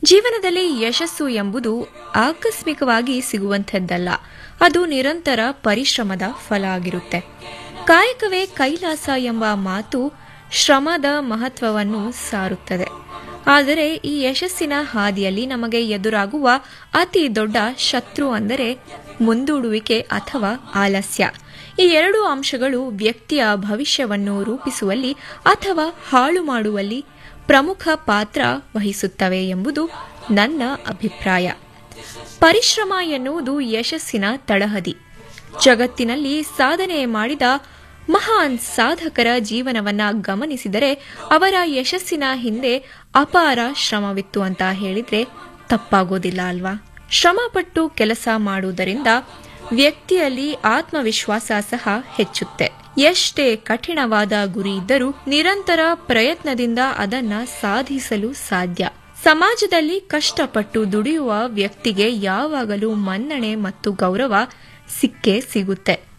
ಜೀವನದಲ್ಲಿ ಯಶಸ್ಸು ಎಂಬುದು ಆಕಸ್ಮಿಕವಾಗಿ ಸಿಗುವಂಥದ್ದಲ್ಲ ಅದು ನಿರಂತರ ಪರಿಶ್ರಮದ ಫಲ ಆಗಿರುತ್ತೆ ಕಾಯಕವೇ ಕೈಲಾಸ ಎಂಬ ಮಾತು ಶ್ರಮದ ಮಹತ್ವವನ್ನು ಸಾರುತ್ತದೆ ಆದರೆ ಈ ಯಶಸ್ಸಿನ ಹಾದಿಯಲ್ಲಿ ನಮಗೆ ಎದುರಾಗುವ ಅತಿ ದೊಡ್ಡ ಶತ್ರು ಅಂದರೆ ಮುಂದೂಡುವಿಕೆ ಅಥವಾ ಆಲಸ್ಯ ಈ ಎರಡು ಅಂಶಗಳು ವ್ಯಕ್ತಿಯ ಭವಿಷ್ಯವನ್ನು ರೂಪಿಸುವಲ್ಲಿ ಅಥವಾ ಹಾಳು ಮಾಡುವಲ್ಲಿ ಪ್ರಮುಖ ಪಾತ್ರ ವಹಿಸುತ್ತವೆ ಎಂಬುದು ನನ್ನ ಅಭಿಪ್ರಾಯ ಪರಿಶ್ರಮ ಎನ್ನುವುದು ಯಶಸ್ಸಿನ ತಳಹದಿ ಜಗತ್ತಿನಲ್ಲಿ ಸಾಧನೆ ಮಾಡಿದ ಮಹಾನ್ ಸಾಧಕರ ಜೀವನವನ್ನ ಗಮನಿಸಿದರೆ ಅವರ ಯಶಸ್ಸಿನ ಹಿಂದೆ ಅಪಾರ ಶ್ರಮವಿತ್ತು ಅಂತ ಹೇಳಿದ್ರೆ ತಪ್ಪಾಗೋದಿಲ್ಲ ಅಲ್ವಾ ಶ್ರಮಪಟ್ಟು ಕೆಲಸ ಮಾಡುವುದರಿಂದ ವ್ಯಕ್ತಿಯಲ್ಲಿ ಆತ್ಮವಿಶ್ವಾಸ ಸಹ ಹೆಚ್ಚುತ್ತೆ ಎಷ್ಟೇ ಕಠಿಣವಾದ ಗುರಿ ಇದ್ದರೂ ನಿರಂತರ ಪ್ರಯತ್ನದಿಂದ ಅದನ್ನ ಸಾಧಿಸಲು ಸಾಧ್ಯ ಸಮಾಜದಲ್ಲಿ ಕಷ್ಟಪಟ್ಟು ದುಡಿಯುವ ವ್ಯಕ್ತಿಗೆ ಯಾವಾಗಲೂ ಮನ್ನಣೆ ಮತ್ತು ಗೌರವ ಸಿಕ್ಕೇ ಸಿಗುತ್ತೆ